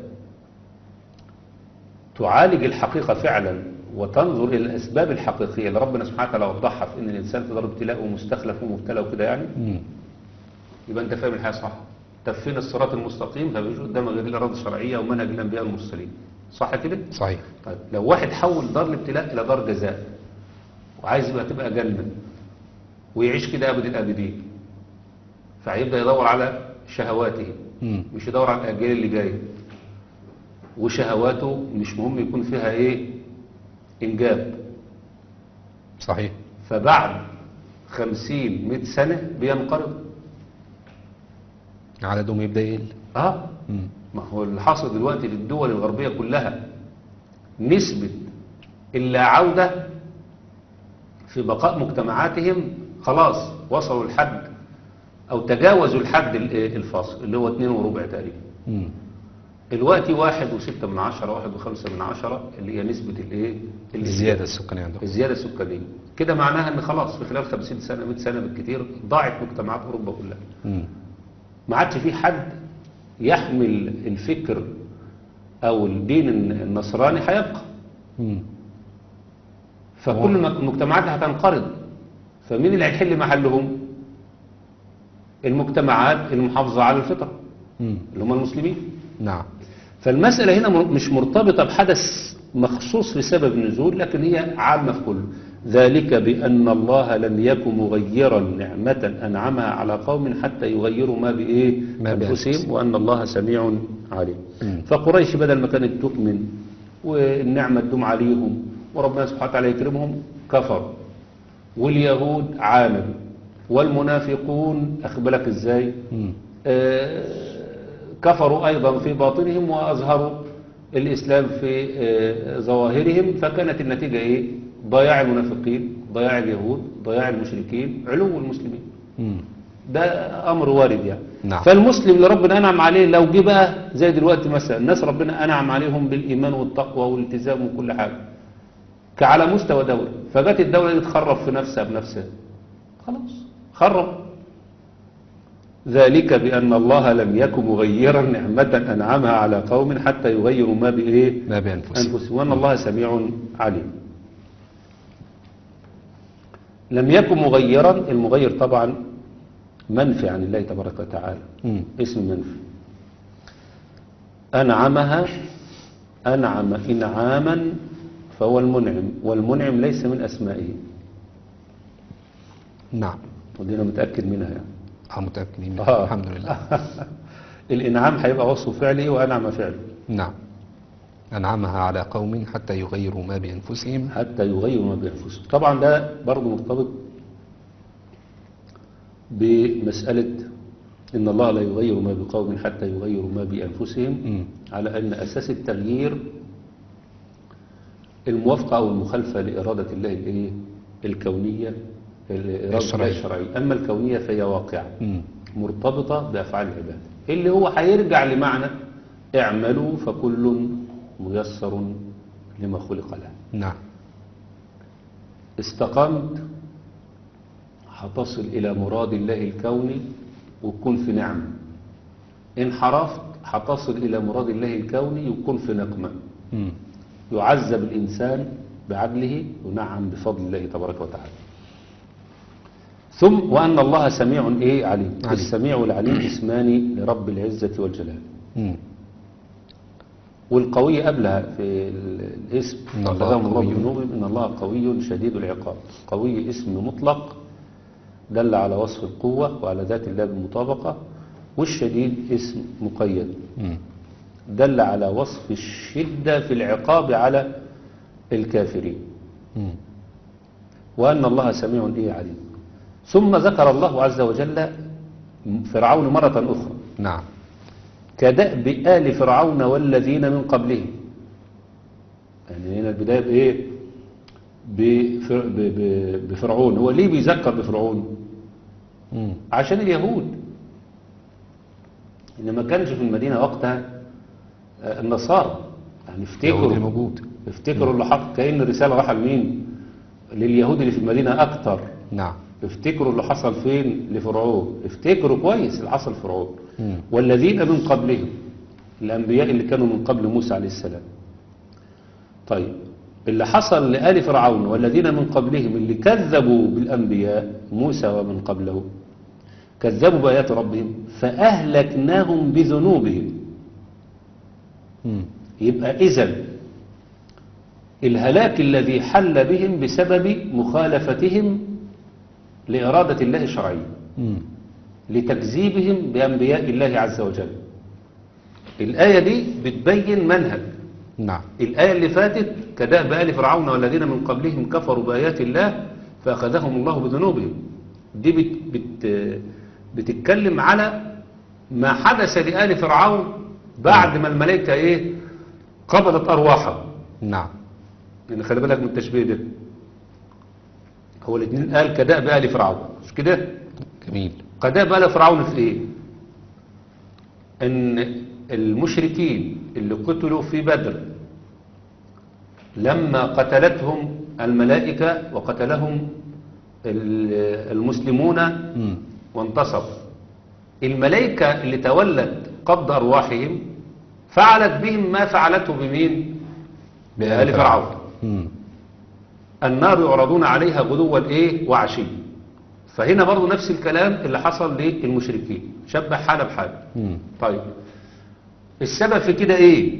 تعالج الحقيقة فعلا وتنظر الى الاسباب الحقيقية اللي ربنا سبحانه وتعالى وضحها في ان الانسان في دار ابتلاء ومستخلف ومبتلى وكده يعني مم. يبقى انت فاهم الحياة صح طب فين الصراط المستقيم فمش قدامك غير الاراده الشرعيه ومنهج الانبياء المرسلين صح كده صحيح طيب لو واحد حول دار الابتلاء الى دار جزاء وعايز يبقى تبقى جنه ويعيش كده ابد الابدين فهيبدا يدور على شهواته مم. مش يدور على الاجيال اللي جايه وشهواته مش مهم يكون فيها ايه انجاب صحيح فبعد خمسين مئة سنة بينقرض عددهم يبدأ يقل اه مم. ما هو اللي حاصل دلوقتي في الدول الغربية كلها نسبة اللا عودة في بقاء مجتمعاتهم خلاص وصلوا الحد أو تجاوزوا الحد ال- الفاصل اللي هو اتنين وربع تقريبا مم. الوقت واحد وستة من عشرة واحد وخمسة من عشرة اللي هي نسبة الايه الزيادة السكانية عندهم الزيادة السكانية كده معناها ان خلاص في خلال 50 سنة 100 سنة بالكثير ضاعت مجتمعات أوروبا كلها مم. ما عادش في حد يحمل الفكر او الدين النصراني هيبقى مم. فكل الم- المجتمعات هتنقرض فمين اللي هيحل محلهم المجتمعات المحافظة على الفطرة مم. اللي هم المسلمين نعم فالمسألة هنا مر- مش مرتبطة بحدث مخصوص في سبب النزول لكن هي عامة في كله ذلك بأن الله لم يكن مغيرا نعمة أنعمها على قوم حتى يغيروا ما بإيه ما أنفسهم بأنفسهم. وأن الله سميع عليم مم. فقريش بدل ما كانت تؤمن والنعمة تدوم عليهم وربنا سبحانه وتعالى يكرمهم كفر واليهود عاندوا والمنافقون أخبرك إزاي مم. آه، كفروا أيضا في باطنهم وأظهروا الإسلام في آه، ظواهرهم فكانت النتيجة إيه؟ ضياع المنافقين ضياع اليهود ضياع المشركين علو المسلمين مم. ده أمر وارد يعني نعم. فالمسلم اللي ربنا أنعم عليه لو جه بقى زي دلوقتي مثلا الناس ربنا أنعم عليهم بالإيمان والتقوى والالتزام وكل حاجة كعلى مستوى دولة فجت الدولة دي تخرب في نفسها بنفسها خلاص خرب ذلك بأن الله لم يكن مغيرا نعمة أنعمها على قوم حتى يغيروا ما بإيه ما بأنفسهم أنفسهم وأن الله سميع عليم لم يكن مغيرا المغير طبعا منفي عن الله تبارك وتعالى مم. اسم منفي أنعمها أنعم إنعاما فهو المنعم والمنعم ليس من أسمائه نعم ودي أنا متأكد منها يعني اه متأكدين منه. آه. الحمد لله الإنعام هيبقى وصف فعله وأنعم فعله نعم أنعمها على قوم حتى يغيروا ما بأنفسهم حتى يغيروا ما بأنفسهم طبعا ده برضه مرتبط بمسألة إن الله لا يغير ما بقوم حتى يغيروا ما بأنفسهم مم. على أن أساس التغيير الموافقة أو المخالفة لإرادة الله الإيه؟ الكونية الإرادة الله الشرعية. الشرعية أما الكونية فهي واقعة مم. مرتبطة بأفعال العباد اللي هو هيرجع لمعنى اعملوا فكل ميسر لما خلق له نعم استقمت هتصل إلى مراد الله الكوني وتكون في نعمة انحرفت هتصل إلى مراد الله الكوني وتكون في نقمة مم. يعذب الإنسان بعدله ونعم بفضل الله تبارك وتعالى ثم وأن الله سميع إيه عليم عليم. السميع والعليم اسمان لرب العزة والجلال مم. والقوي قبلها في ال- الاسم إن الله فأخذهم الله قوي. بذنوبهم إن الله قوي شديد العقاب قوي اسم مطلق دل على وصف القوة وعلى ذات الله بالمطابقة والشديد اسم مقيد مم. دل على وصف الشدة في العقاب على الكافرين مم. وأن الله سميع إيه عليم ثم ذكر الله عز وجل فرعون مرة أخرى نعم كدأب آل فرعون والذين من قبلهم يعني هنا البداية بإيه بفر... ب... ب... بفرعون هو ليه بيذكر بفرعون مم. عشان اليهود إن ما كانش في المدينة وقتها آه، النصارى يعني اليهود اللي افتكروا موجود افتكروا اللي حصل كأن الرسالة راح لمين لليهود اللي في المدينة أكتر نعم افتكروا اللي حصل فين لفرعون افتكروا كويس اللي حصل لفرعون مم. والذين من قبلهم الأنبياء اللي كانوا من قبل موسى عليه السلام طيب اللي حصل لآل فرعون والذين من قبلهم اللي كذبوا بالأنبياء موسى ومن قبله كذبوا بآيات ربهم فأهلكناهم بذنوبهم مم. يبقى إذن الهلاك الذي حل بهم بسبب مخالفتهم لإرادة الله الشرعية مم. لتكذيبهم بأنبياء الله عز وجل الآية دي بتبين منهج نعم الآية اللي فاتت كدأب آل فرعون والذين من قبلهم كفروا بآيات الله فأخذهم الله بذنوبهم دي بت بت بتتكلم على ما حدث لآل فرعون بعد ما الملائكة إيه قبضت أرواحهم نعم يعني خلي بالك من التشبيه ده هو الاثنين قال كدأب آل فرعون مش كده جميل قداب آل فرعون في ايه ان المشركين اللي قتلوا في بدر لما قتلتهم الملائكة وقتلهم ال- المسلمون مم. وانتصروا الملائكة اللي تولت قبض أرواحهم فعلت بهم ما فعلته بمين بآل فرعون مم. النار يعرضون عليها غدوا ايه وعشي فهنا برضو نفس الكلام اللي حصل للمشركين شبه حالة بحالة مم. طيب السبب في كده ايه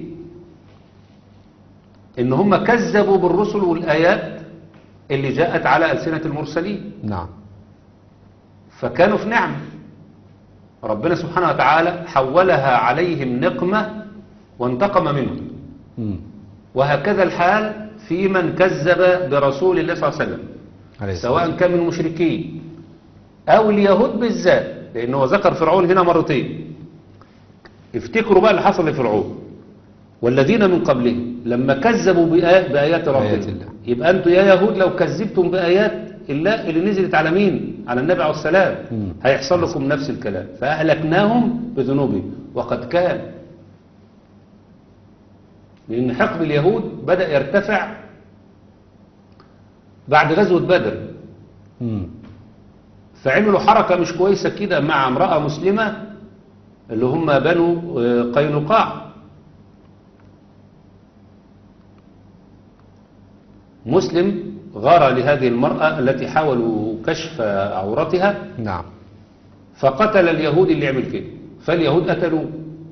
ان هم كذبوا بالرسل والآيات اللي جاءت على ألسنة المرسلين نعم فكانوا في نعمة ربنا سبحانه وتعالى حولها عليهم نقمة وانتقم منهم مم. وهكذا الحال في من كذب برسول الله صلى الله عليه وسلم عليه الصلاة سواء كان من المشركين أو اليهود بالذات لأنه ذكر فرعون هنا مرتين افتكروا بقى اللي حصل لفرعون والذين من قبلهم لما كذبوا بآ- بآيات بآيات ربهم الله. يبقى أنتوا يا يهود لو كذبتم بآيات الله اللي نزلت على مين على النبي عليه السلام مم. هيحصل لكم نفس الكلام فأهلكناهم بذنوبهم وقد كان لأن حقد اليهود بدأ يرتفع بعد غزوة بدر مم. فعملوا حركة مش كويسة كده مع امرأة مسلمة اللي هم بنو آه، قينقاع مسلم غار لهذه المرأة التي حاولوا كشف عورتها نعم فقتل اليهود اللي عمل كده فاليهود قتلوه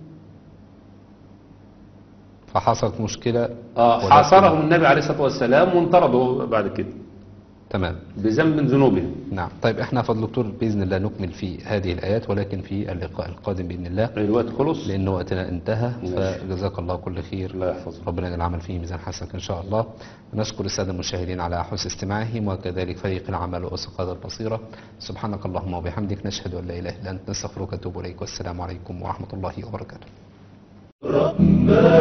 فحصلت مشكلة آه، ولكن- حاصرهم النبي عليه الصلاة والسلام وانطردوا بعد كده تمام بذنب من ذنوبهم نعم طيب احنا فضل دكتور بإذن الله نكمل في هذه الآيات ولكن في اللقاء القادم بإذن الله الوقت خلص لأن وقتنا انتهى ماشي. فجزاك الله كل خير الله يحفظك ربنا يجعل العمل فيه ميزان حسنك إن شاء الله نشكر السادة المشاهدين على حسن استماعهم وكذلك فريق العمل وأسقاط البصيرة سبحانك اللهم وبحمدك نشهد أن لا إله إلا أنت نستغفرك ونتوب إليك والسلام عليكم ورحمة الله وبركاته رحمن